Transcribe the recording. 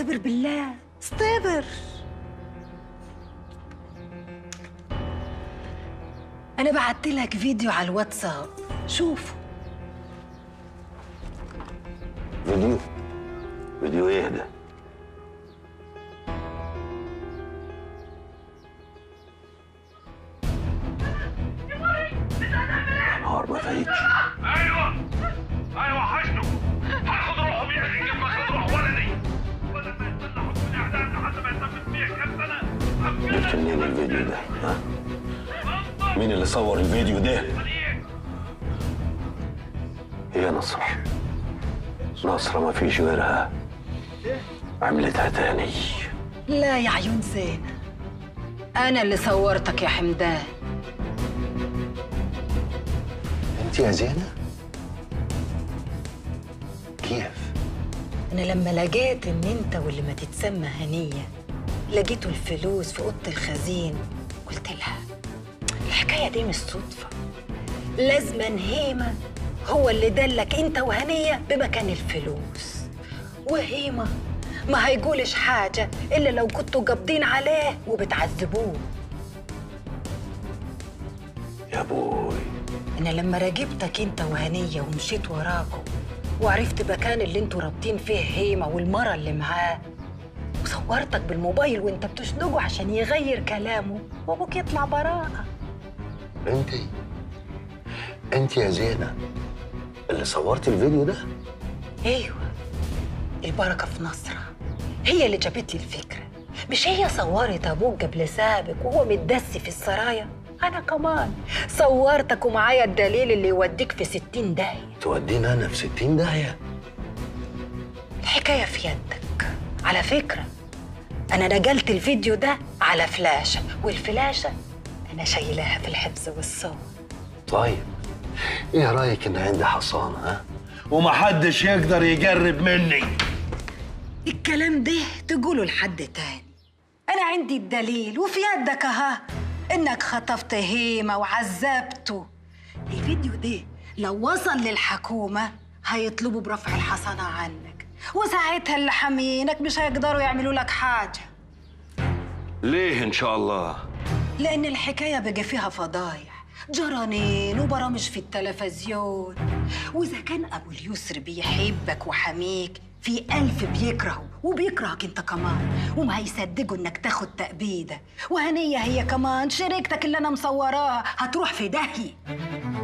استبر بالله استبر انا بعت لك فيديو على الواتساب شوفه فيديو فيديو ايه ده نهار ما فايتش ايوه ايوه وحشته هاخد روحهم يا اخي كيف اخد روح ولدي بدل ما يستنى حكم الاعدام لحد ما يثبت فيه كام سنه جبت منين الفيديو ده ها مين اللي صور الفيديو ده هي نصر نصر ما فيش غيرها عملتها تاني لا يا عيون زينة انا اللي صورتك يا حمدان انت يا زينة كيف انا لما لقيت ان انت واللي ما تتسمى هنية لقيتوا الفلوس في اوضه الخزين قلت لها الحكايه دي مش صدفه لازما هيمه هو اللي دلك انت وهنيه بمكان الفلوس وهيمه ما هيقولش حاجه الا لو كنتوا قابضين عليه وبتعذبوه يا بوي انا لما راقبتك انت وهنيه ومشيت وراكم وعرفت مكان اللي انتوا رابطين فيه هيمه والمره اللي معاه وصورتك بالموبايل وانت بتشنقه عشان يغير كلامه وابوك يطلع براءه انت انت يا زينة اللي صورت الفيديو ده ايوه البركه في نصرة هي اللي جابت لي الفكره مش هي صورت ابوك قبل سابق وهو متدسي في السرايا انا كمان صورتك ومعايا الدليل اللي يوديك في ستين داهيه تودينا انا في ستين داهية الحكايه في يدك على فكره انا نقلت الفيديو ده على فلاشه والفلاشه انا شايلاها في الحفظ والصون طيب ايه رايك ان عندي حصان ها ومحدش يقدر يقرب مني الكلام ده تقوله لحد تاني أنا عندي الدليل وفي يدك أها إنك خطفت هيمة وعذبته الفيديو ده لو وصل للحكومة هيطلبوا برفع الحصانة عنك وساعتها اللي حامينك مش هيقدروا يعملوا لك حاجة ليه ان شاء الله لأن الحكاية بقى فيها فضايح جرانين وبرامج في التلفزيون وإذا كان أبو اليسر بيحبك وحميك في ألف بيكرهه وبيكرهك أنت كمان وما هيصدقوا إنك تاخد تأبيدة وهنية هي كمان شريكتك اللي أنا مصوراها هتروح في داهية